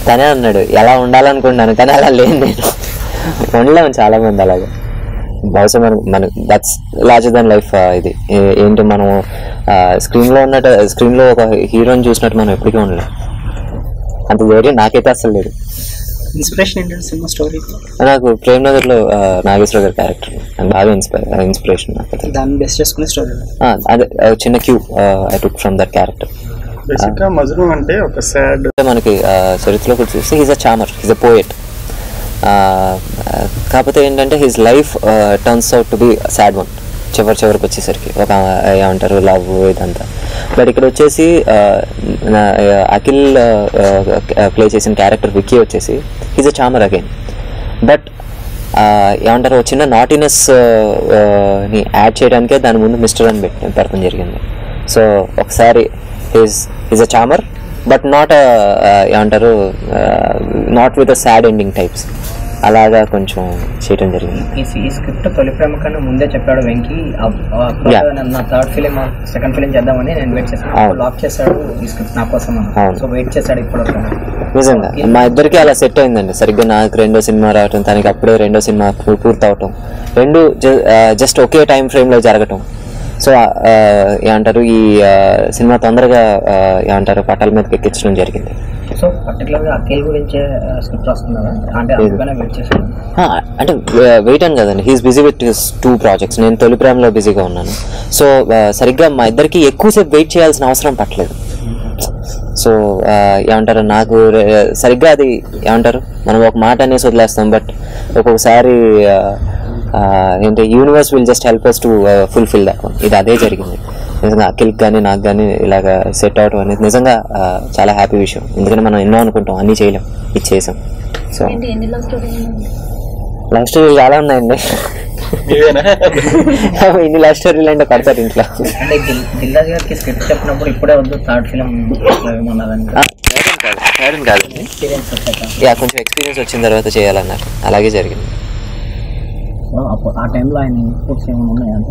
తనే అన్నాడు ఎలా ఉండాలనుకున్నాను కానీ అలా లేను నేను ఉండలేము చాలా మంది అలాగే బహుశా మనం మన దట్స్ లార్జర్ దాన్ లైఫ్ ఇది ఏ- ఏంటి మనం స్క్రీన్లో ఉన్నట్టు స్క్రీన్లో ఒక హీరోని చూసినట్టు మనం ఎప్పటికీ ఉండలేం అంత ధైర్యం నాకైతే అసలు లేదు ఇన్స్పిరేషన్ ఏంటంటే సినిమా స్టోరీ నాకు ప్రేమ్ నగర్లో ఆ, నాగేశ్వర గారి క్యారెక్టర్ నాకు బాగా ఇన్స్పైర్ ఇన్స్పిరేషన్ నాకు అది. దాన్ని బెస్ట్ చేసుకునే స్టోరీ ఆ, అదే ఆ, చిన్న cue I took from that character basic గా మజ్ను అంటే ఒక సాడ్ మనకి ఆ, చరిత్రలో కూడా చూస్తే he's a charmer he's a poet కాకపోతే ఏంటంటే his life turns out to be sad one చివరి చివరికి వచ్చేసరికి ఒక ఆ, ఏమంటారు లవ్ ఇదంతా బట్ ఇక్కడ వచ్చేసి ఆ, నా- ఆ, అఖిల్ ప్లే చేసిన క్యారెక్టర్ విక్కీ వచ్చేసి he's a charmer again but ఏమంటారు ఒక చిన్న నాటినెస్ ని యాడ్ చేయడానికే దాని ముందు మిస్టర్ అని పెట్టి పెడతాం జరిగింది సో ఒకసారి his is a charmer but not ఏమంటారు not with a sad ending types అలాగా కొంచెం చేయడం జరిగింది ఈ ఈ స్క్రిప్ట్ తొలి ప్రేమ కన్నా ముందే చెప్పాడు వెంకీ ఆ- ఆ అప్పుడు Yeah. నన్ను నా థర్డ్ ఫిలిం సెకండ్ ఫిలిం చేద్దామని నేను వెయిట్ చేశాను అవును. లాక్ చేశాడు ఈ స్క్రిప్ట్ నా కోసం అవును. సో వెయిట్ చేశాడు ఇప్పుడు నిజంగా మా ఇద్దరికి అలా సెట్ అయిందండి సరిగ్గా నాకు రెండో సినిమా రావటం తనకి అప్పుడే రెండో సినిమా పూ- పూర్తవటం రెండు జస్ట్ ఒకే టైం ఫ్రేమ్లో జరగటం సో ఏమంటారు ఈ ఆ, సినిమా తొందరగా ఆ, ఏమంటారు పట్టాల మీదకి ఎక్కించడం జరిగింది సో పర్టికులర్ గా అఖిల్ గురించే స్క్రిప్ట్ వస్తుందా అంటే లేదు. అందుకనే వెయిట్ చేశాను ఆ, అంటే వెయిట్ అని కదండి he's busy with his two projects నేను తొలి ప్రేమలో బిజీగా ఉన్నాను సో సరిగ్గా మా ఇద్దరికి ఎక్కువసేపు వెయిట్ చేయాల్సిన అవసరం పట్టలేదు సో ఏమంటారు నాకు రే- సరిగ్గా అది ఏమంటారు మనం ఒక మాట అనేసి వదిలేస్తాం బట్ ఒక్కొక్కసారి ఆ, ఆ, ఏంటి universe will just help us to fulfil that ఇది అదే జరిగింది నిజంగా అఖిల్కి కానీ నాకు కానీ ఇలాగ సెట్ అవడం అనేది నిజంగా ఆ, చాలా హ్యాపీ విషయం ఎందుకంటే మనం ఎన్నో అనుకుంటాం అన్నీ చేయలేం ఇది చేసాం సో ఏంటి ఎన్ని లవ్ స్టోరీ లవ్ స్టోరీ చాలా ఉన్నాయండి ఇన్ని లవ్ స్టోరీలు అంటే పడతారు ఇంట్లో అంటే దిల్ దిల్రాజ్ గారికి స్క్రిప్ట్ చెప్పినప్పుడు ఇప్పుడే వద్దు థర్డ్ ఫిలిం ఏమన్నదని ఆ, చేయడం కాదు చేయడం కాదండి ఎక్స్పీరియన్స్ వచ్చాక యా కొంచెం ఎక్స్పీరియన్స్ వచ్చిన తర్వాత చేయాలన్నారు అలాగే జరిగింది సో అప్పుడు ఆ టైంలో ఆయన ఇన్పుట్స్ ఏమైనా ఉన్నాయంటే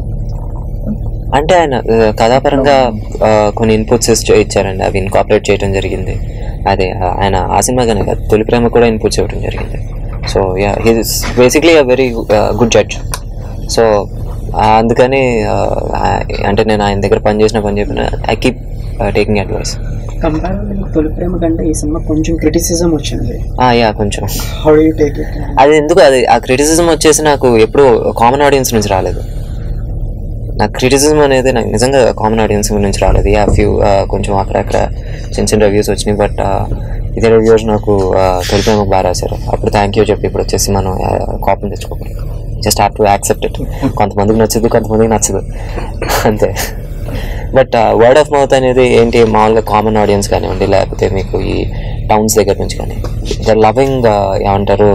అంటే ఆయన ఆ, కథాపరంగా ఆ, కొన్ని ఇన్పుట్స్ ఇచ్చారండి అవి ఇన్కాపరేట్ చేయడం జరిగింది అదే ఆ, ఆయన ఆ సినిమాగానే కాదు తొలి ప్రేమ కూడా ఇన్పుట్స్ ఇవ్వడం జరిగింది so yeah he's basically a very good judge so అందుకని ఆ, ఆ- అంటే నేను ఆయన దగ్గర పని చేసిన పని చెప్పిన I keep taking advice comparative తొలి ప్రేమ కంటే ఈ సినిమా కొంచెం క్రిటిసిజం వచ్చింది యా కొంచెం హౌ యూ టేక్ ఇట్ అది ఎందుకు అది ఆ క్రిటిసిజం వచ్చేసి నాకు ఎప్పుడు కామన్ ఆడియన్స్ నుంచి రాలేదు నాకు క్రిటిసిజం అనేది నాకు నిజంగా కామన్ ఆడియన్స్ నుంచి రాలేదు యా ఫ్యూ కొంచెం అక్కడక్కడ చిన్న చిన్న రివ్యూస్ వచ్చినాయి బట్ ఇదే రివ్యూస్ నాకు తొలిపేమకు బాగా రాశారు అప్పుడు థ్యాంక్ యూ చెప్పి ఇప్పుడు వచ్చేసి మనం కాపీని తెచ్చుకోకూడదు just have to accept it కొంతమందికి నచ్చదు కొంతమందికి నచ్చదు అంతే బట్ వర్డ్ ఆఫ్ మౌత్ అనేది ఏంటి మామూలుగా కామన్ ఆడియన్స్ కానివ్వండి లేకపోతే మీకు ఈ టౌన్స్ దగ్గర నుంచి కానీ ద లవింగ్ ఏమంటారు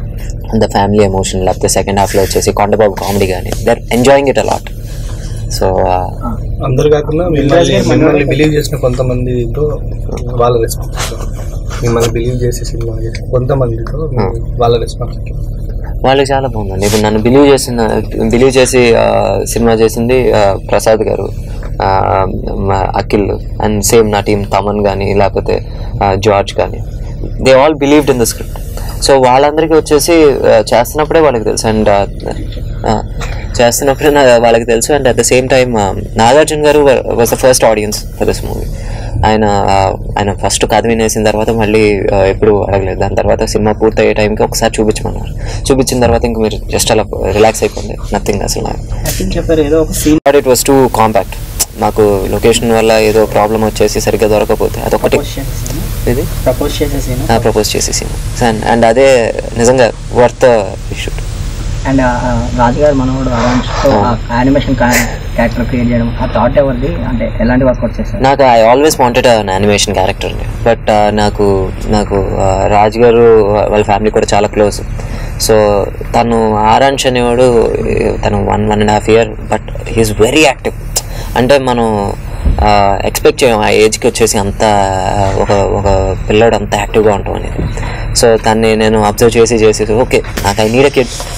ద ఫ్యామిలీ ఎమోషన్ లేకపోతే సెకండ్ హాఫ్లో వచ్చేసి కొండబాబు కామెడీ కానీ they're enjoying it a lot so అందరు కాకుండా మిమ్మల్ని మిమ్మల్ని బిలీవ్ చేసిన కొంతమందితో వాళ్ళ రెస్పాన్స్ మిమ్మల్ని బిలీవ్ చేసి సినిమా చేసిన కొంతమందితో మీ- వాళ్ళ రెస్పాన్స్ వాళ్ళకి చాలా బాగుందండి ఇప్పుడు నన్ను బిలీవ్ చేసిన బిలీవ్ చేసి ఆ, సినిమా చేసింది ఆ, ప్రసాద్ గారు ఆ, మా అఖిల్ అండ్ సేమ్ నా టీం తమన్ కానీ లేకపోతే ఆ, జార్జ్ కానీ they all believed in the script so వాళ్ళందరికీ వచ్చేసి ఆ, చేస్తున్నప్పుడే వాళ్ళకి తెలుసు అండ్ చేస్తున్నప్పుడే నా- వాళ్ళకి తెలుసు and at the same time Nagarjuna గారు was the first audience for this movie ఆయన ఆ, ఆయన ఫస్ట్ కథ వినేసిన తర్వాత మళ్ళీ ఆ, ఎప్పుడు అడగలేదు దాని తర్వాత సినిమా పూర్తయ్యే టైంకి ఒకసారి చూపించమన్నారు చూపించిన తర్వాత ఇంక మీరు జస్ట్ అలా రిలాక్స్ అయిపోయింది నథింగ్ అసలు నాకు అఖిల్ చెప్పారు ఏదో ఒక scene but it was too compact మాకు లొకేషన్ వల్ల ఏదో ప్రాబ్లం వచ్చేసి సరిగ్గా దొరకకపోతే అదొకటి ఇది ప్రపోజ్ చేసే సీన్ ప్రపోజ్ చేసేసాను అండ్ అండ్ అదే నిజంగా వర్త్ షూట్ అండ్ రాజుగారు మనోడు అరాంజ్తో యానిమేషన్ క్యారెక్టర్ క్రియేట్ చేయడం ఆ థాట్ ఎవరిది అంటే ఎలాంటి వర్కౌట్ చేశారు నాకు I always wanted an animation character but నాకు నాకు uh, రాజ్ గారు వాళ్ళ ఫ్యామిలీ కూడా చాలా క్లోజ్ సో తను ఆరాంష్ అనేవాడు eh, తను one one and half year but he's very active అంటే మనం ఎక్స్పెక్ట్ చేయం ఆ ఏజ్కి వచ్చేసి అంత ఒక ఒక పిల్లోడు అంత యాక్టివ్గా ఉంటాం అనేది సో తన్ని నేను అబ్జర్వ్ చేసి చేసి ఓకే నాకు ఐ నీడ్ కిడ్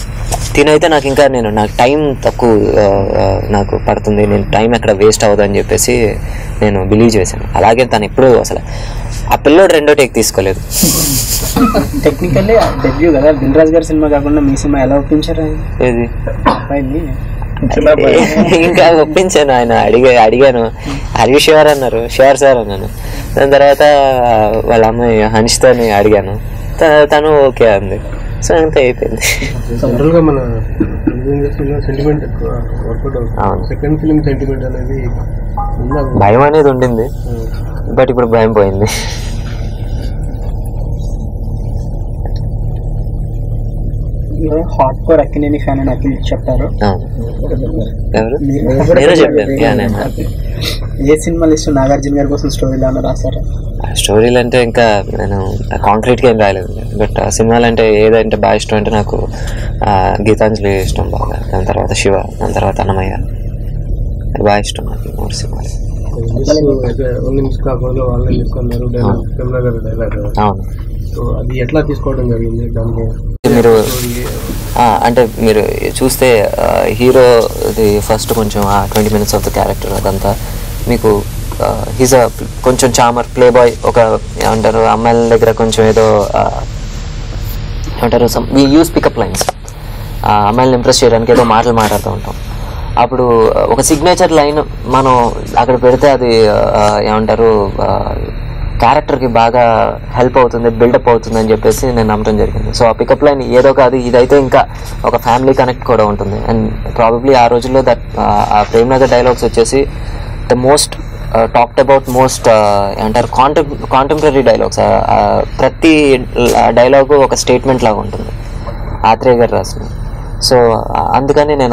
తినైతే నాకు ఇంకా నేను నాకు టైం తక్కువ ఆ, ఆ, నాకు పడుతుంది నేను టైం ఎక్కడ వేస్ట్ అవ్వదు అని చెప్పేసి నేను బిలీవ్ చేశాను అలాగే తను ఎప్పుడూ అసలు ఆ పిల్లోడు రెండో టేక్ తీసుకోలేదు టెక్నికల్లీ డెబ్యూ కదా దిల్ రాజు గారి సినిమా కాకుండా మీ సినిమా ఎలా ఒప్పించారు ఆయన ఏది అబ్బాయిని ఇంకా ఒప్పించాను ఆయన అడిగా అడిగాను హరి షూర్ అన్నారు షూర్ సార్ అన్నాను దాని తర్వాత వాళ్ళ అమ్మాయి హన్షితోని అడిగాను త- తను ఓకే అంది సో అంతే అయిపోయింది జనరల్ గా మన సెంటిమెంట్ ఎక్కువ వర్కౌట్ అవును. అవుతుంది సెకండ్ ఫిలిం సెంటిమెంట్ అనేది ఉందా భయం అనేది ఉండింది బట్ ఇప్పుడు భయం పోయింది హాట్ కోర్ అక్కినేని ఫ్యాన్ అని అఖిల్ చెప్పారు అవును ఎవరు నేను చెప్పాను యా, నేను ఏ సినిమాలు ఇష్టం నాగార్జున గారి కోసం స్టోరీలు ఏమైనా రాశారా ఆ స్టోరీలు అంటే ఇంకా నేను కాంక్రీట్గా ఏం రాయలేదు బట్ ఆ సినిమాలు అంటే ఏదంటే బాగా ఇష్టం అంటే నాకు ఆ, గీతాంజలి ఇష్టం బాగా దాని తర్వాత శివ దాని తర్వాత అన్నమయ్య అది బాగా ఇష్టం నాకు ఈ మూడు సినిమాలు ఓన్లీ మిస్ కాకుండా వాళ్ళని తీసుకున్నారు డైలాగ్ కమలా గారి డైలాగ్ అవును సో అది ఎట్లా తీసుకోవడం జరిగింది దానికి మీరు ఆ, అంటే మీరు చూస్తే హీరో ఇది ఫస్ట్ కొంచెం ఆ twenty minutes of the character అదంతా మీకు హీజ్ అ కొంచెం చామర్ ప్లే బాయ్ ఒక ఏమంటారు అమ్మాయిల దగ్గర కొంచెం ఏదో ఆ, ఏమంటారు some we use pickup lines అమ్మాయిలను ఇంప్రెస్ చేయడానికి ఏదో మాటలు మాట్లాడుతూ ఉంటాం అప్పుడు ఆ, ఒక సిగ్నేచర్ లైన్ మనం అక్కడ పెడితే అది ఆ, ఏమంటారు క్యారెక్టర్కి బాగా హెల్ప్ అవుతుంది బిల్డప్ అవుతుంది అని చెప్పేసి నేను నమ్మటం జరిగింది సో ఆ పికప్ లైన్ ఏదో కాదు ఇదైతే ఇంకా ఒక ఫ్యామిలీ కనెక్ట్ కూడా ఉంటుంది అండ్ ప్రాబబ్లీ ఆ రోజుల్లో దట్ ఆ ప్రేమ్ నగర్ డైలాగ్స్ వచ్చేసి the most talked about most అంటారు కాంటెం కాంటెంపరీ డైలాగ్స్ ప్రతి డైలాగు ఒక స్టేట్మెంట్ లాగా ఉంటుంది ఆత్రేయ గారు రాసిన సో అందుకని నేను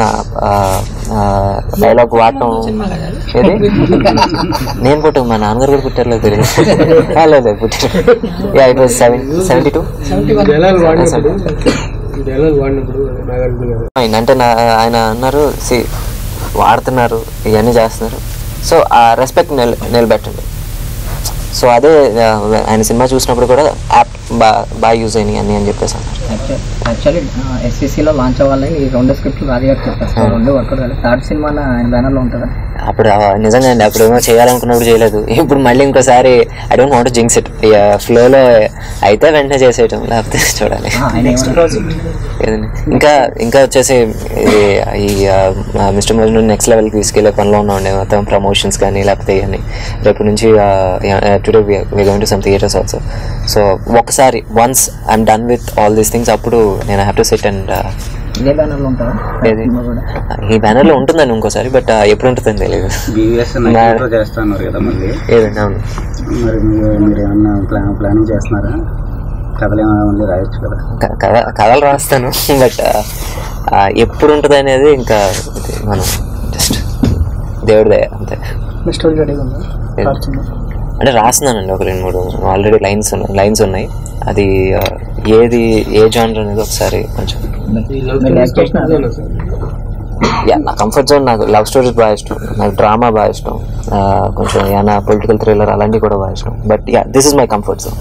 డైలాగ్ వాడటం ఏది నేను పుట్టు మా నాన్నగారు కూడా పుట్టారు లేదు తెలియదు ఆ, లేదు లేదు, పుట్టారు yeah it was seven seventy two dialogue వాడినప్పుడు ఈ డైలాగ్ వాడినప్పుడు నాగార్జున గారు అయింది అంటే నా ఆయన అన్నారు సి వాడుతున్నారు ఇవన్నీ చేస్తున్నారు సో ఆ రెస్పెక్ట్ నిల నిలబెట్టండి సో అదే ఆ, ఆయన సినిమా చూసినప్పుడు కూడా యాప్ బాగా బాగా యూజ్ అయినాయి అన్నీ అని చెప్పేసి అన్నారు యాక్చువల్లీ ఎస్సీసీలో లాంచ్ అవ్వాలని ఈ రెండు స్క్రిప్ట్లు రాజుగారు చెప్పేస్తారు రెండు వర్కౌట్ కాలేదు థర్డ్ సినిమా ఆయన బ్యానర్లో ఉంటుందా అప్పుడు ఆ నిజంగా అండి అప్పుడు ఏమో చేయాలనుకున్నప్పుడు చేయలేదు ఇప్పుడు మళ్ళీ ఇంకోసారి I don't want jinx it ఫ్లోలో అయితే వెంటనే చేసేయటం లేకపోతే చూడాలి ఆ, ఆయన ఏమన్నా- ఏదండి ఇంకా ఇంకా వచ్చేసి ఇది ఈ మిస్టర్ మజ్ను నెక్స్ట్ లెవెల్కి తీసుకెళ్లే పనిలో ఉన్నాండి మొత్తం ప్రమోషన్స్ కానీ లేకపోతే ఇవన్నీ రేపు నుంచి today we going to some theatres also so ఒకసారి once I'm done with all these things అప్పుడు నేను హ్యావ్ టు సిట్ అండ్ ఇదే బ్యానర్లో ఉంటుందా ఏది? సినిమా కూడా ఈ బ్యానర్లో ఉంటుందండి ఇంకోసారి బట్ ఎప్పుడు ఉంటుందని తెలియదు బీవీఎస్ నైట్ చేస్తున్నారు కదా మళ్ళీ ఏదండి అవును మరి మీరు మీరు ఏమన్నా ప్లాన్ ప్లానింగ్ చేస్తున్నారా కథలు ఏమైనా మళ్ళీ రాయొచ్చు కదా క- కథ కథలు రాస్తాను బట్ ఎప్పుడు ఉంటుంది అనేది ఇంకా ఇది మనం జస్ట్ దేవుడి దయ అంతే స్టోరీ రెడీగా ఉందా ఏది? థర్డ్ సినిమా అంటే రాస్తున్నానండి ఒక రెండు మూడు ఆల్రెడీ లైన్స్ ఉన్నాయి లైన్స్ ఉన్నాయి అది ఆ, ఏది ఏ జానర్ అనేది ఒకసారి కొంచెం ఈ లవ్ మీరు యాక్ట్ చేసిన స్టోరీస్ సార్ యా నా కంఫర్ట్ జోన్ నాకు లవ్ స్టోరీస్ బాగా ఇష్టం నాకు డ్రామా బాగా ఇష్టం ఆ, కొంచెం ఏమైనా పొలిటికల్ థ్రిల్లర్ అలాంటివి కూడా బాగా ఇష్టం but yeah this is my comfort zone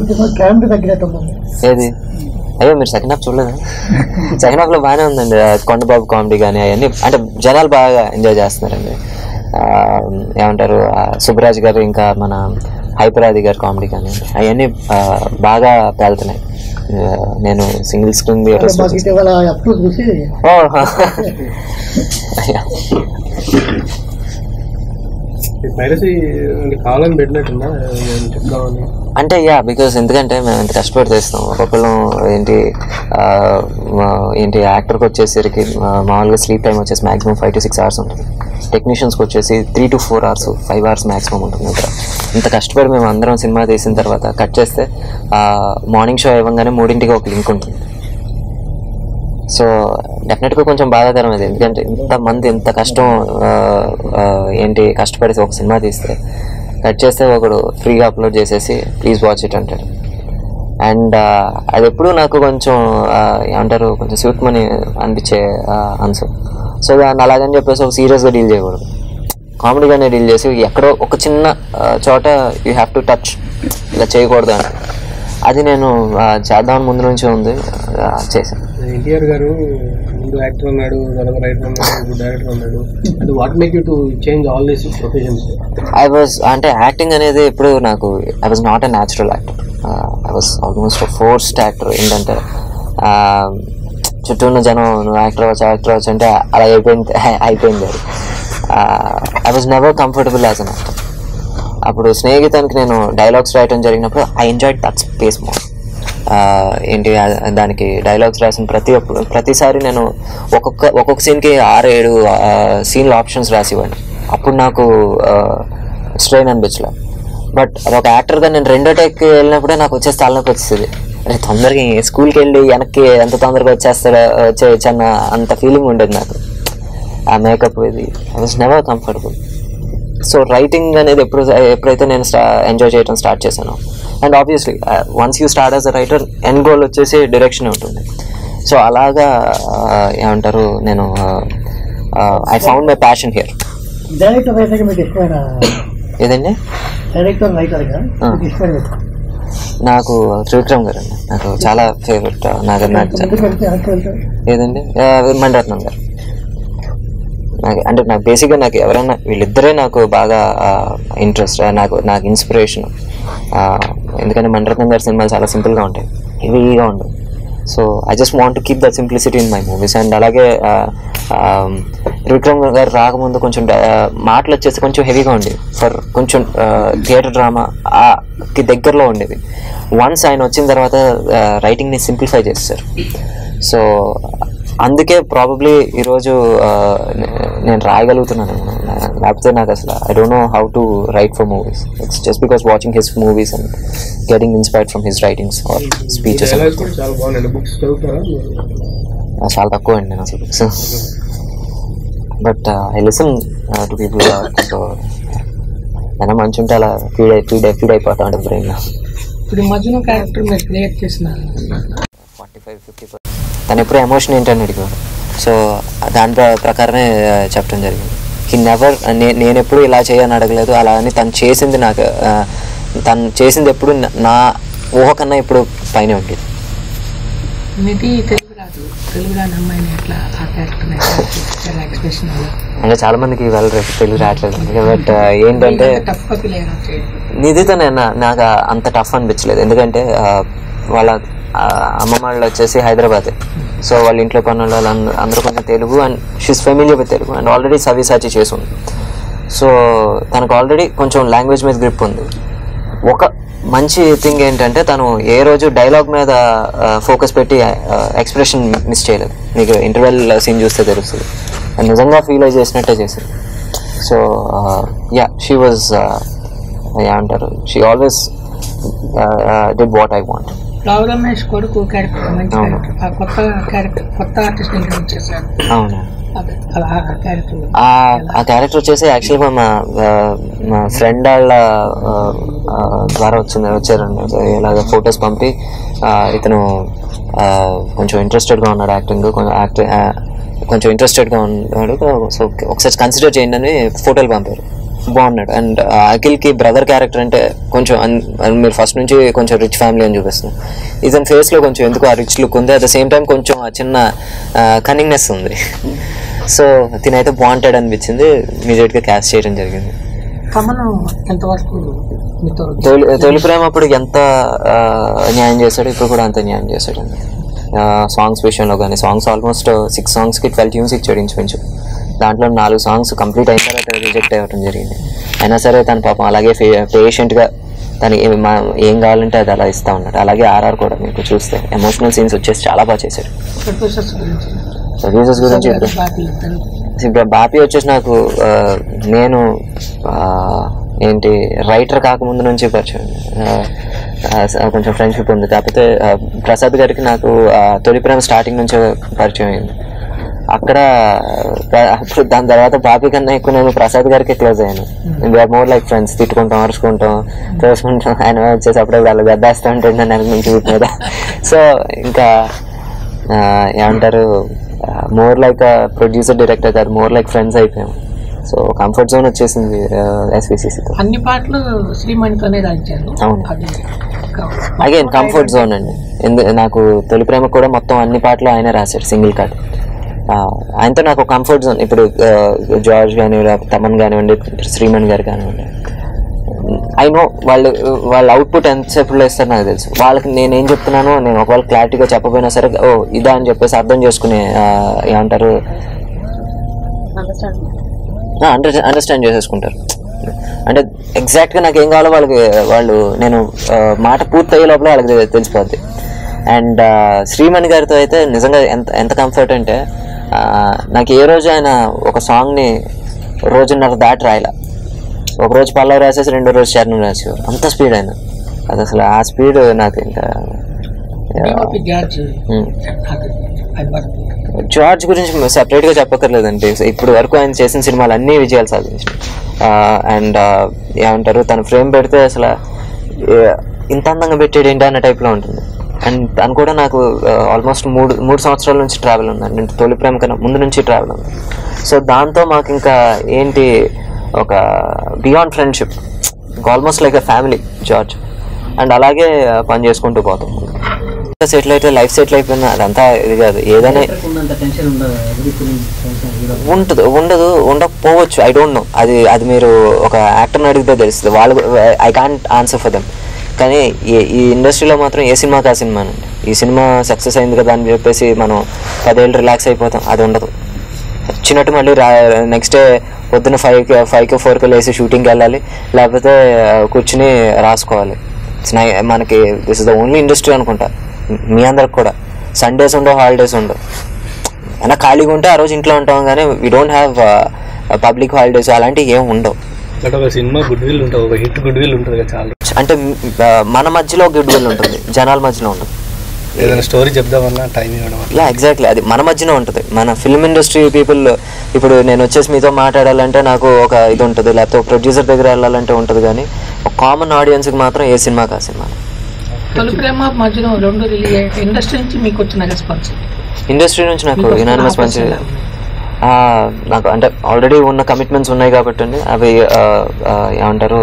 ఏది అయ్యో మీరు సెకండ్ హాఫ్ చూడలేదా సెకండ్ హాఫ్లో బాగానే ఉందండి ఆ కొండబాబు కామెడీ కానీ అవన్నీ అంటే జనాలు బాగా ఎంజాయ్ చేస్తున్నారండి ఆ, ఏమంటారు ఆ, సుబ్బరాజ్ గారు ఇంకా మన హైపరాది గారి కామెడీ కానీ అవన్నీ ఆ, బాగా పేలుతున్నాయి ఆ, నేను సింగిల్ స్క్రీన్ థియేటర్స్ ఓ పైరసీ కావాలని పెట్టినట్టున్నా నేను చెప్దామని అంటే యా బికాస్ ఎందుకంటే మేము ఎంత కష్టపడి చేస్తాం ఒక్కొక్కరు ఏంటి ఆ, మా- ఏంటి యాక్టర్కి వచ్చేసరికి ఆ, మామూలుగా స్లీప్ టైం వచ్చేసి maximum five to six hours ఉంటుంది టెక్నీషియన్స్కి వచ్చేసి three to four hours five hours maximum ఉంటుంది నిద్ర ఇంత కష్టపడి మేము అందరం సినిమా తీసిన తర్వాత కట్ చేస్తే మార్నింగ్ షో ఇవ్వగానే మూడింటికి ఒక లింక్ ఉంటుంది సో డెఫినెట్గా కొంచెం బాధాకరం అది ఎందుకంటే ఇంతమంది ఇంత కష్టం ఆ, ఆ, ఏంటి కష్టపడి ఒక సినిమా తీస్తే కట్ చేస్తే ఒకడు ఫ్రీగా అప్లోడ్ చేసేసి ప్లీజ్ వాచ్ ఇట్ అంటాడు అండ్ అది ఎప్పుడు నాకు కొంచెం ఆ, ఏమంటారు కొంచెం సూట్ మనీ అనిపించే ఆన్సర్ సో దాన్ని అలాగని చెప్పేసి ఒక సీరియస్గా డీల్ చేయకూడదు కామెడీగానే డీల్ చేసి ఎక్కడో ఒక చిన్న ఆ, చోట యూ హ్యావ్ టు టచ్ ఇలా చేయకూడదు అని అది నేను ఆ, చేద్దామని ముందు నుంచి ఉంది ఆ, చేశాను ఎన్టీఆర్ గారు గుడ్ యాక్టర్ ఉన్నాడు మరొక రైటర్ ఉన్నాడు గుడ్ డైరెక్టర్ ఉన్నాడు అది what make you to change all these professions I was అంటే యాక్టింగ్ అనేది ఇప్పుడు నాకు I was not a natural actor I was almost forced actor ఏంటంటే uh, చుట్టూ ఉన్న జనం నువ్వు యాక్టర్ అవ్వచ్చు యాక్టర్ అవ్వచ్చు అంటే అలా అయిపోయింది అయిపోయింది అది I was never comfortable as an actor అప్పుడు స్నేహితానికి నేను డైలాగ్స్ రాయటం జరిగినప్పుడు I enjoy that space more ఏంటి ఆ- దానికి డైలాగ్స్ రాసిన ప్రతి ఒక్క ప్రతిసారి నేను ఒక్కొక్క ఒక్కొక్క సీన్కి ఆరు ఏడు సీన్ల ఆప్షన్స్ రాసివ్వండి అప్పుడు నాకు స్ట్రెయిన్ అనిపించలే బట్ అదొక యాక్టర్గా నేను రెండో టేక్ వెళ్ళినప్పుడే నాకు వచ్చేసి తలనొప్పి వచ్చేది అరే తొందరగా స్కూల్కి వెళ్ళి వెనక్కి ఎంత తొందరగా వచ్చేస్తాడో వచ్చేయచ్చు అన్న అంత ఫీలింగ్ ఉండేది నాకు ఆ మేకప్ ఇది I was never comfortable so writing అనేది ఎప్పుడు ఎప్పుడైతే నేను స్టా ఎంజాయ్ చేయడం స్టార్ట్ చేశాను and obviously once you start as a writer end goal వచ్చేసి డైరెక్షన్ ఉంటుంది సో అలాగా uh, ఏమంటారు నేను I found my passion here director రైటర్గా మీకు ఇష్టమైన ఏదండి డైరెక్టర్ రైటర్గా ఆ. మీకు ఇష్టమైన వ్యక్తి. నాకు త్రివిక్రమ్ గారు అండి నాకు చాలా ఫేవరెట్ నాకు నాకు చా- ముందుకు వెళ్తే వెనక్కి వెళ్తే ఏదండి ఆ, మణిరత్నం గారు నాకు అంటే నాకు బేసిక్గా నాకు ఎవరైనా వీళ్ళిద్దరే నాకు బాగా ఇంట్రెస్ట్ నాకు నాకు ఇన్స్పిరేషన్ ఎందుకంటే మణిరత్నం గారి సినిమాలు చాలా సింపుల్గా ఉంటాయి హెవీగా ఉండవు so I just want to keep the simplicity in my movies and అలాగే ఆ, ఆ, త్రివిక్రమ్ గారు రాకముందు కొంచెం డ- ఆ, మాటలు వచ్చేసి కొంచెం హెవీగా ఉండేవి ఫర్ కొంచెం థియేటర్ డ్రామా కి దగ్గరలో ఉండేది వన్స్ ఆయన వచ్చిన తర్వాత రైటింగ్ని సింప్లిఫై చేస్తారు సో అందుకే ప్రాబబ్లీ ఈరోజు ఆ, నే- నేను రాయగలుగుతున్నాను నా- లేకపోతే నాకు అసలు I don't know how to write for movies it's just because watching his movies and getting inspired from his writings or speeches dialogues కూడా చాలా బాగున్నాయి బుక్స్ చదువుతారా చాలా తక్కువ అండి నేను అసలు books but I listen to people so ఏమైనా మంచి ఉంటే అలా ఫీడ్ అయి ఫీడ్ ఫీడ్ అయిపోతా ఉంటుంది బ్రెయిన్ ఇప్పుడు ఈ మధ్యన క్యారెక్టర్ మీరు క్రియేట్ చేసిన ఫార్టీ ఫైవ్ ఫిఫ్టీ తను ఎప్పుడు ఎమోషన్ ఏంటని అడిగాడు సో దాని ప్ర- ప్రకారమే ఆ, చెప్పడం జరిగింది హీ నెవర్ నేను ఎప్పుడు ఇలా చేయని అడగలేదు అలా అని తను చేసింది నాకు ఆ, తను చేసింది ఎప్పుడు నా- నా ఊహ కన్నా ఇప్పుడు పైన ఉండేది నిధి తెలుగు రాదు తెలుగు రాని అమ్మాయిని ఎట్లా ఆ క్యారెక్టర్ చాలా ఎక్స్ప్రెషన్ అంటే చాలా మందికి వాళ్ళ తెలుగు రావట్లేదు బట్ ఏంటంటే టఫ్ ఫీల్ అయినా నిధితో నేను నాకు అంత టఫ్ అనిపించలేదు ఎందుకంటే ఆ, వాళ్ళ ఆ, అమ్మమ్మ వాళ్ళు వచ్చేసి హైదరాబాద్ సో వాళ్ళ ఇంట్లో పని వాళ్ళు అందరూ అందరూ కొంచెం Telugu and she's familiar with Telugu and already Savyasachi చేసి ఉంది సో తనకు ఆల్రెడీ కొంచెం లాంగ్వేజ్ మీద గ్రిప్ ఉంది ఒక మంచి థింగ్ ఏంటంటే తను ఏ రోజు డైలాగ్ మీద ఫోకస్ పెట్టి ఎక్స్ప్రెషన్ మిస్ చేయలేదు మీకు ఇంటర్వెల్ సీన్ చూస్తే తెలుస్తుంది And నిజంగా ఫీల్ అయి చేసినట్టే చేసింది సో యా షీ వాజ్ ఏమంటారు she always did what I want Rao Ramesh కొడుకు క్యారెక్టర్ మంచి అవును. క్యారెక్టర్ ఆ కొత్త క్యారెక్టర్ కొత్త ఆర్టిస్ట్ ఇంట్రడ్యూస్ చేశారు అవును అదే అలా ఆ క్యారెక్టర్ ఆ ఆ క్యారెక్టర్ వచ్చేసి యాక్చువల్గా మా ఆ, మా ఫ్రెండ్ వాళ్ళ ఆ, ఆ, ద్వారా వచ్చింది వచ్చారండి సో ఇలాగ ఫొటోస్ పంపి ఆ, ఇతను ఆ, కొంచెం ఇంట్రెస్టెడ్గా ఉన్నాడు యాక్టింగ్ కొంచెం యాక్ట్ ఆ, కొంచెం ఇంట్రెస్టెడ్గా ఉన్నాడు సో ఒకసారి కన్సిడర్ చేయండి అని ఫోటోలు పంపారు బాగున్నాడు అండ్ అఖిల్కి బ్రదర్ క్యారెక్టర్ అంటే కొంచెం అన్- అన్- మీరు ఫస్ట్ నుంచి కొంచెం రిచ్ ఫ్యామిలీ అని చూపిస్తుంది ఇతని ఫేస్లో కొంచెం ఎందుకు ఆ రిచ్ లుక్ ఉంది అట్ ద సేమ్ టైం కొంచెం ఆ చిన్న కనింగ్నెస్ ఉంది సో తినైతే బాగుంటాడు అనిపించింది ఇమీడియట్గా క్యాస్ట్ చేయడం జరిగింది కమనం ఎంతవరకు మీతో తొలి తొలి ప్రేమ అప్పుడు ఎంత ఆ, న్యాయం చేశాడు ఇప్పుడు కూడా అంత న్యాయం చేశాడు సాంగ్స్ విషయంలో కానీ సాంగ్స్ ఆల్మోస్ట్ సిక్స్ సాంగ్స్కి ట్వెల్వ్ ట్యూన్స్ ఇచ్చాడు ఇంచుమించు దాంట్లో నాలుగు సాంగ్స్ కంప్లీట్ అయిన తర్వాత రిజెక్ట్ అవ్వడం జరిగింది అయినా సరే తన పాపం అలాగే పేషెంట్గా తనకి ఏం- మా- ఏం కావాలంటే అది అలా ఇస్తా ఉన్నాడు అలాగే ఆర్ఆర్ కూడా మీకు చూస్తే ఎమోషనల్ సీన్స్ వచ్చేసి చాలా బాగా చేశాడు ప్రొడ్యూసర్స్ గురించి ప్రొడ్యూసర్స్ గురించి ఇప్పుడు బాపి ఇద్దరు ఇప్పుడు బాపీ వచ్చేసి నాకు ఆ, నేను ఆ, ఏంటి రైటర్ కాకముందు నుంచి పరిచయం ఆ, ఆ, స- కొంచెం ఫ్రెండ్షిప్ ఉంది కాకపోతే ఆ, ప్రసాద్ గారికి నాకు ఆ, తొలి ప్రేమ స్టార్టింగ్ నుంచే పరిచయం అయింది అక్కడ ఆ, అప్పుడు దాని తర్వాత బాపీ కన్నా ఎక్కువ నేను ప్రసాద్ గారికి క్లోజ్ అయ్యాను వీఆర్ మోర్ లైక్ ఫ్రెండ్స్ తిట్టుకుంటాం అరుచుకుంటాం తోసుకుంటాం ఆయన వచ్చేసి అప్పుడే వాళ్ళు గద్దాస్తూ ఉంటాడు నన్ను వెనక నుంచి వీటి మీద సో ఇంకా ఆ, ఏమంటారు మోర్ లైక్ ప్రొడ్యూసర్ డైరెక్టర్ కాదు మోర్ లైక్ ఫ్రెండ్స్ అయిపోయాం సో కంఫర్ట్ జోన్ వచ్చేసింది ఎస్విసిసితో అన్ని పాటలు శ్రీమణితోనే రాయించారు అవును. అది అగైన్ కంఫర్ట్ జోన్ అండి ఎందు నాకు తొలి ప్రేమ కూడా మొత్తం అన్ని పాటలు ఆయనే రాశాడు సింగిల్ కార్డ్ ఆ, ఆయనతో నాకు కంఫర్ట్ జోన్ ఇప్పుడు ఆ, జార్జ్ కానీ తమన్ కానివ్వండి శ్రీమణ్ గారు కానివ్వండి ఐ నో వాళ్ళు వాళ్ళ అవుట్పుట్ ఎంతసేపులో ఇస్తారో నాకు తెలుసు వాళ్ళకి నేను ఏం చెప్తున్నానో నేను ఒకవేళ క్లారిటీగా చెప్పకపోయినా సరే ఓ ఇదా అని చెప్పేసి అర్థం చేసుకునే ఆ, ఏమంటారు అండర్ అండర్స్టాండ్ చేసేసుకుంటారు అంటే ఎగ్జాక్ట్గా నాకు ఏం కావాలో వాళ్ళకి వాళ్ళు నేను ఆ, మాట పూర్తి అయ్యే లోపల వాళ్ళకి తె- తెలిసిపోద్ది అండ్ శ్రీమణి గారితో అయితే నిజంగా ఎంత ఎంత కంఫర్ట్ అంటే ఆ, నాకు ఏ రోజు ఆయన ఒక సాంగ్ని రోజున్నర దాటి రాయలా ఒక రోజు పల్లవి రాసేసి రెండో రోజు చరణం రాసి అంత స్పీడ్ ఆయన అది అసలు ఆ స్పీడ్ నాకు ఇంకా జార్జ్ ఉమ్. అది అది వరకు జార్జ్ గురించి సపరేట్గా చెప్పక్కర్లేదండి ఇప్పుడు వరకు ఆయన చేసిన సినిమాలు అన్నీ విజయాలు సాధించాయి అండ్ ఏమంటారు తన ఫ్రేమ్ పెడితే అసలు ఏ- ఇంత అందంగా పెట్టాడు ఏంటి అన్న టైప్లో ఉంటుంది అండ్ తను కూడా నాకు ఆల్మోస్ట్ మూడు మూడు సంవత్సరాల నుంచి ట్రావెల్ ఉంది అంటే తొలి ప్రేమ కన్నా ముందు నుంచి ట్రావెల్ ఉంది సో దాంతో మాకు ఇంకా ఏంటి ఒక beyond friendship almost like a family George and అలాగే పని చేసుకుంటూ పోతాం సెటిల్ అయితే లైఫ్ సెటిల్ అయిపోయినా అదంతా ఇది కాదు ఏదైనా ఉన్నంత టెన్షన్ ఉండదు ఎవ్రీ ఫిలిం టెన్షన్ హీరో ఉండదు ఉండదు ఉండకపోవచ్చు ఐ డోంట్ నో అది అది మీరు ఒక యాక్టర్ని అడిగితే తెలుస్తుంది వాళ్ళు I can't answer for them కానీ ఈ ఈ ఇండస్ట్రీలో మాత్రం ఏ సినిమాకి ఆ సినిమానండి ఈ సినిమా సక్సెస్ అయింది కదా అని చెప్పేసి మనం పదేళ్ళు రిలాక్స్ అయిపోతాం అది ఉండదు వచ్చినట్టు మళ్ళీ రా నెక్స్ట్ డే పొద్దున్న ఫైవ్కి ఫైవ్కి ఫోర్కి లేసి షూటింగ్కి వెళ్ళాలి లేకపోతే ఆ, కూర్చుని రాసుకోవాలి It's ni- మనకి this is the only industry అనుకుంటా మీ అందరికి కూడా సండేస్ ఉండవు హాలిడేస్ ఉండవు అయినా ఖాళీగా ఉంటే ఆ రోజు ఇంట్లో ఉంటాం కానీ we don't have public holidays అలాంటివి ఏం ఉండవు బట్ ఒక సినిమా గుడ్ విల్ ఉంటుంది ఒక హిట్ గుడ్ విల్ ఉంటుంది కదా చాలా అంటే ఆ, మన మధ్యలో గుడ్ విల్ ఉంటుంది జనాల మధ్యలో ఉంటుంది ఏదైనా స్టోరీ చెప్దామన్నా టైం ఇవ్వడం యా ఎగ్జాక్ట్లీ అది మన మధ్యన ఉంటుంది మన ఫిల్మ్ ఇండస్ట్రీ పీపుల్ ఇప్పుడు నేను వచ్చేసి మీతో మాట్లాడాలంటే నాకు ఒక ఇది ఉంటుంది లేకపోతే ఒక ప్రొడ్యూసర్ దగ్గర వెళ్ళాలంటే ఉంటుంది కానీ ఒక కామన్ ఆడియన్స్కి మాత్రం ఏ సినిమాకి ఆ సినిమా తొలి ప్రేమ మధ్యలో రెండు రిలీజ్ అయ్యాయి ఇండస్ట్రీ నుంచి మీకు వచ్చిన రెస్పాన్స్ ఇండస్ట్రీ నుంచి నాకు మీకు వస్తున్న యునానిమస్ మంచి offers ఎలా ఉన్నాయి? ఆ, నాకు అంటే ఆల్రెడీ ఉన్న కమిట్మెంట్స్ ఉన్నాయి కాబట్టి అండి అవి ఆ, ఆ, ఏమంటారు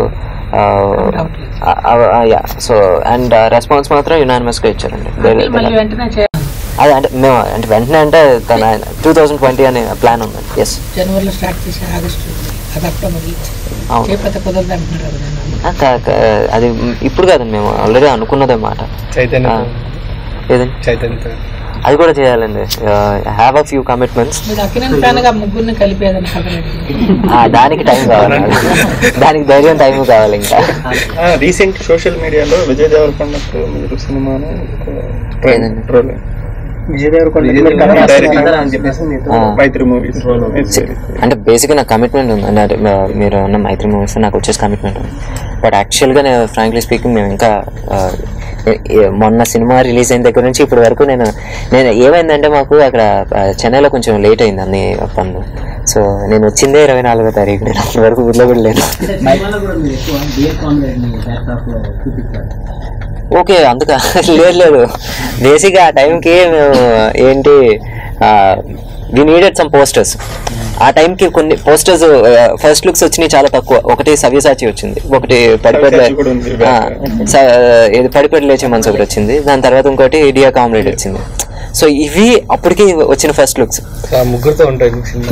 యా సో అండ్ రెస్పాన్స్ మాత్రం యునానిమస్గా ఇచ్చారండి వేరే- మళ్ళీ వెంటనే చే- అదే అంటే మేము అంటే వెంటనే అంటే తన టూ థౌజండ్ ట్వంటీ అనే ప్లాన్ ఉందండి ఎస్ జనవరిలో స్టార్ట్ చేసి ఆగస్టు అది అక్టోబర్ అవును చేపత కుదరదు అంటున్నారు కదా నన్ను. ఆ, కా- కా- అది ఇప్పుడు కాదండి మేము ఆల్రెడీ అనుకున్నదే మాట చైతన్య ఆ, ఏదండి చైతన్య అది కూడా చేయాలండి హ్యావ్ అ ఫ్యూ కమిట్మెంట్స్ మీరు అక్కినేని ఫ్యాన్ గా ముగ్గురిని కలిపేదని పక్కన దానికి టైం కావాలి దానికి ధైర్యం టైం కావాలి ఇంకా రీసెంట్ సోషల్ మీడియాలో విజయ్ దేవరకొండకు మీరు సినిమాను ఏదండి? ట్రోల్ విజయ్ దేవరకొండ మీరు కథ రాస్తున్నారు అని చెప్పేసి మీతో ఆ. మైత్రి మూవీస్ అంటే బేసిక్గా నాకు కమిట్మెంట్ ఉంది అంటే అది, ఆ, మీరు అన్న మైత్రి మూవీస్ నాకు వచ్చేసి కమిట్మెంట్ ఉంది బట్ యాక్చువల్గా నేను ఫ్రాంక్లీ స్పీకింగ్ మేము ఇంకా ఆ, ఏ- ఏ- మొన్న సినిమా రిలీజ్ అయిన దగ్గర నుంచి ఇప్పటి వరకు నేను నేను ఏమైందంటే మాకు అక్కడ ఆ, చెన్నైలో కొంచెం లేట్ అయింది అన్ని పనులు సో నేను వచ్చిందే ఇరవై నాలుగో తారీఖు నేను అప్పటి వరకు ఊళ్ళో కూడా లేను అంటే సినిమాలో కూడా మీరు ఎక్కువ బిఏ కామ్రేడ్ని బ్యాక్డ్రాప్ లో చూపిస్తారు ఓకే అందుక లేదు లేదు బేసిక్గా ఆ టైంకి మేము ఏంటి వి నీడెడ్ సమ్ పోస్టర్స్ ఆ టైంకి కొన్ని పోస్టర్స్ ఫస్ట్ లుక్స్ వచ్చినాయి చాలా తక్కువ ఒకటి సవ్యసాచి వచ్చింది ఒకటి పడిపడి సవ్యసాచి కూడా ఉంది. ఆ, స- ఇది పడిపడి లేచే మనసు ఒకటి వచ్చింది దాని తర్వాత ఇంకోటి డియా కామ్రేడ్ వచ్చింది సో ఇవి అప్పటికి వచ్చిన ఫస్ట్ లుక్స్ ఆ ముగ్గురుతో ఉంటాయి మీకు సినిమా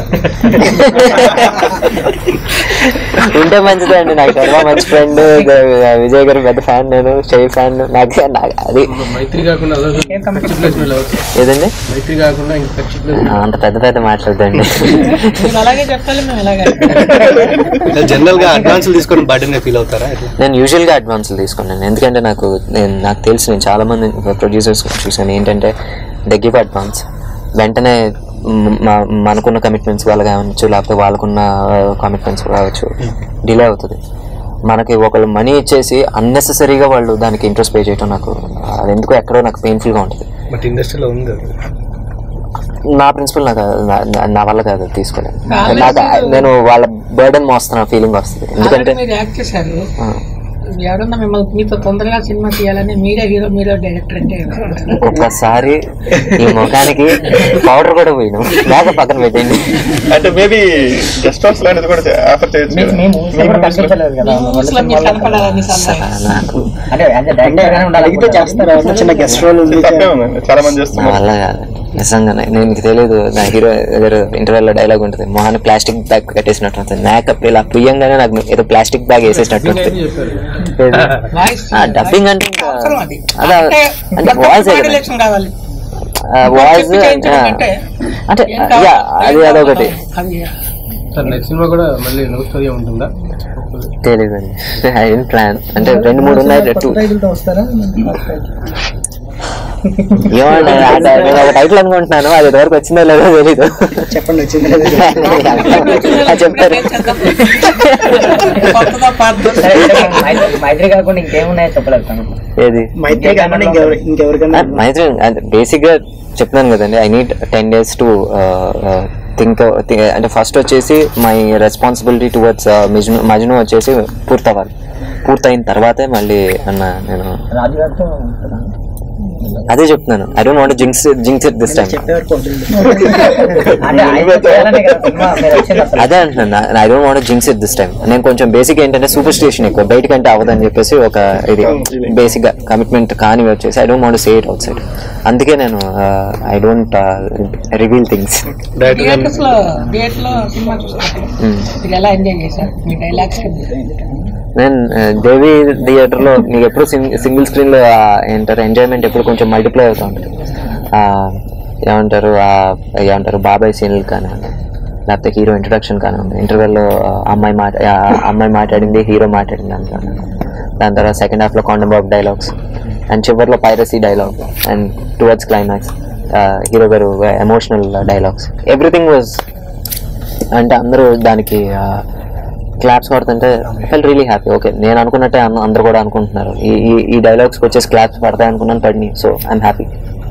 ఉంటే మంచిదే అండి నాకు చాలా మంచి ఫ్రెండ్ విజయ్ గారు పెద్ద ఫ్యాన్ నేను షై ఫ్యాన్ నాకు నాకు అది మైత్రి కాకుండా ఏదండి మైత్రి కాకుండా ఇంకా ఖర్చు ఆ, అంత పెద్ద పెద్ద మాట్లాడదండి మీరు అలాగే చెప్పాలి మేము ఇలాగే జనరల్ గా అడ్వాన్స్ తీసుకొని బర్త్డే ఫీల్ అవుతారా ఎట్లా? నేను యూజువల్గా అడ్వాన్సులు తీసుకున్నాను ఎందుకంటే నాకు నేను నాకు తెలుసు నేను చాలా మంది ప్రొడ్యూసర్స్ చూసాను ఏంటంటే దే గివ్ అడ్వాన్స్ వెంటనే మ్, మా- మనకున్న కమిట్మెంట్స్ వాళ్ళ కావచ్చు లేకపోతే వాళ్ళకున్న కమిట్మెంట్స్ కావచ్చు డిలే అవుతుంది మనకి ఒకళ్ళు మనీ ఇచ్చేసి అన్నెసెసరీగా వాళ్ళు దానికి ఇంట్రెస్ట్ పే చేయడం నాకు అది ఎందుకో ఎక్కడో నాకు పెయిన్ఫుల్గా ఉంటుంది బట్ ఇండస్ట్రీలో ఉంది అది. నా ప్రిన్సిపల్ నాకు నా- నా- నా వల్ల కాదు అది తీసుకోలేదు వాళ్ళే నాకు అసలు- నేను వాళ్ళ బర్డన్ మోస్తున్న ఫీలింగ్ వస్తుంది ఎందుకంటే ఆల్రెడీ మీరు యాక్ట్ చేశారు ఆ, ఎవరన్నా మిమ్మల్ని మీతో తొందరగా సినిమా తీయాలని మీరే హీరో మీరే డైరెక్టర్ అంటే ఏమనుకుంటారు? ఒక్కసారి ఈ ముఖానికి పౌడర్ కూడా పోయినాం లేక పక్కన పెట్టండి అంటే మేబీ గెస్ట్ హౌస్ లాంటిది కూడా ఆఫర్ చేయొచ్చు కదా. మేము కూడా కనిపించలేదు కదా మీ movies లో మీరు కనపడాలని సలహా నాకు అంటే యాజ్ డైరెక్టర్ గానే ఉండాలి అడిగితే చేస్తారా చిన్న గెస్ట్ రోల్ ఉంది తప్పే ఉందండి చాలా మంది నా చేస్తున్నారు వల్ల కాదండి నిజంగా నేను నీకు తెలియదు నా హీరో దగ్గర ఇంటర్వెల్లో డైలాగ్ ఉంటుంది మొహాన్ని ప్లాస్టిక్ బ్యాగ్ కట్టేసినట్టు ఉంటుంది మేకప్ ఇలా ప్రియంగానే నాకు ఏదో ప్లాస్టిక్ బ్యాగ్ వేసేసినట్టు ఉంటుంది డబ్బింగ్ అంటే ఇంకా అలా అంటే వాయిస్ కావాలి వాయిస్ చేయించడం అంటే యా అది అదొకటి సార్ నెక్స్ట్ సినిమా కూడా మళ్ళీ లవ్ స్టోరీ ఉంటుందా తెలియదు ఐ ప్లాన్ అంటే రెండు మూడు ఉన్నాయి టూ టైటిల్తో వస్తారా ఏమంటే నేను ఒక టైటిల్ అనుకుంటున్నాను అది వరకు వచ్చిందో లేదో తెలీదు చెప్పండి వచ్చింది అది చెప్తారు కొత్తగా పాత సరే, సరే, మైత్రి- మైత్రి కాకుండా ఇంకేమున్నాయో చెప్పలేదు ఏది మైత్రి కాకుండా ఇంకెవరు ఇంకెవరికైనా మైత్రి బేసిక్ గా చెప్తున్నాను కదండి I need ten days to think అంటే ఫస్ట్ వచ్చేసి my responsibility towards Majnu Majnu వచ్చేసి పూర్తవ్వాలి పూర్తయిన తర్వాతే మళ్ళీ అన్న నేను రాజు గారితో ఉంటుందా? అదే చెప్తున్నాను I don't want jinx jinx it this time చెప్పేవరకు వదిలేదు. అంటే ఆయన చేయాలనే కదా సినిమా మీరు వచ్చింది అసలు అదే అంటున్నాను I don't want jinx it this time నేను కొంచెం బేసిక్ ఏంటంటే సూపర్ స్టేషన్ ఎక్కువ బయటకంటే అవ్వదని చెప్పేసి ఒక ఇది బేసిక్ గా కమిట్మెంట్ కాని వచ్చేసి I don't want say it outside అందుకే నేను I don't reveal things director గారు థియేటర్స్ లో థియేటర్ లో సినిమా చూసినప్పుడు మీరు ఎలా ఎంజాయ్ చేశారు మీ డైలాగ్స్ నేను ఆ, దేవి థియేటర్ లో నీకు ఎప్పుడు సింగిల్ స్క్రీన్ లో ఆ ఏంటారు ఎంజాయ్మెంట్ ఎప్పుడు కొంచెం మల్టిప్లై అవుతూ ఉంటుంది ఆ, ఏమంటారు ఆ, ఏమంటారు బాబాయ్ సీన్లు కానివ్వండి లేకపోతే హీరో ఇంట్రడక్షన్ కానివ్వండి ఇంటర్వెల్లో అమ్మాయి మాట ఆ, అమ్మాయి మాట్లాడింది హీరో మాట్లాడింది అనుకోండి దాని తర్వాత సెకండ్ హాఫ్ లో కాండబాబ్ డైలాగ్స్ అండ్ చివరిలో piracy dialogue and towards climax hero గారు ఎమోషనల్ డైలాగ్స్ ఎవ్రీథింగ్ వాజ్ అంటే అందరూ దానికి క్లాప్స్ కొడుతుంటే ఫెల్ రియలీ హ్యాపీ ఓకే నేను అనుకున్నట్టే అన్న- అందరూ కూడా అనుకుంటున్నారు ఈ ఈ- ఈ డైలాగ్స్కి వచ్చేసి క్లాప్స్ పడతాయి అనుకున్నాను పడినాయి సో ఐఎమ్ హ్యాపీ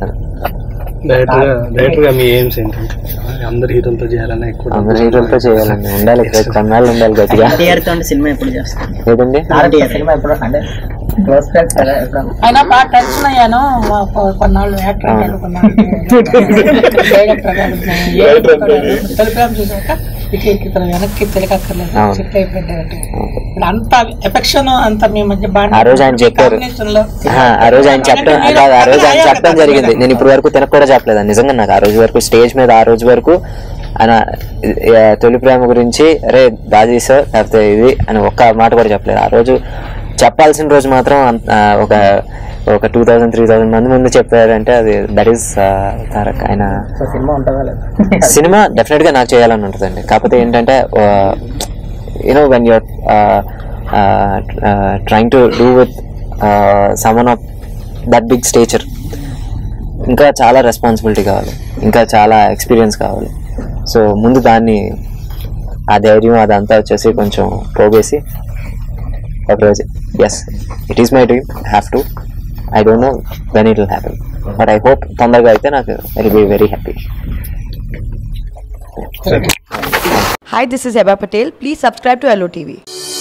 డైరెక్టర్ గా డైరెక్టర్ గా మీ ఎయిమ్స్ ఏంటంటే అందరు హీరోలతో చేయాలని ఎక్కువ అందరు హీరోలతో చేయాలండి ఉండాలి కొన్నాళ్ళు ఉండాలి గట్టిగా ఎన్టీఆర్ తో సినిమా ఎప్పుడు చేస్తారు ఏదండి నారాయణ సినిమా ఎప్పుడు అంటే క్లోజ్ ఫ్రెండ్స్ కదా ఎప్పుడు అయినా బాగా టెన్షన్ అయ్యాను మా కొ- కొన్నాళ్ళు యాక్టర్ అయ్యాడు కొన్నాళ్ళు డైరెక్టర్ అయ్యాడు. తెలిపాము చూసాక ఇట్లా ఇట్లా వెనక్కి తిరగక్కర్లేదు అవును. సెట్ అయిపోయింది ఇప్పుడు అంత ఎఫెక్షన్ అంత మీ మధ్య బాగా ఆ రోజు ఆయన చెప్పారు. కాంబినేషన్ లో ఆహా, ఆ రోజు ఆయన చెప్పడం కాదు ఆ రోజు ఆయన చెప్పడం జరిగింది నేను ఇప్పుడు వరకు తినకు కూడా చెప్పలేదు నిజంగా నాకు ఆ రోజు వరకు స్టేజ్ మీద ఆ రోజు వరకు ఆయన ఆ, తొలి ప్రేమ గురించి అరే బాగా చేసావు లేకపోతే ఇది అని ఒక్క మాట కూడా చెప్పలేదు ఆ రోజు చెప్పాల్సిన రోజు మాత్రం అంత- ఆ, ఒక ఒక టూ థౌసండ్ త్రీ థౌసండ్ మంది ముందు చెప్పారంటే అది దట్ ఈస్ తారక్ ఆయన సో సినిమా ఉంటుందా లేదు సినిమా డెఫినెట్ గా నాకు చేయాలని ఉంటుందండి కాకపోతే ఏంటంటే you know when you're trying to do with someone of that big stature ఇంకా చాలా రెస్పాన్సిబిలిటీ కావాలి ఇంకా చాలా ఎక్స్పీరియన్స్ కావాలి సో ముందు దాన్ని ఆ ధైర్యం అదంతా వచ్చేసి కొంచెం పోగేసి ఒకరోజు yes it is my dream have to I don't know when it will happen but I hope తొందరగా అయితే నాకు will be very happy Hi, this is Heba Patel. Please subscribe to LOTV.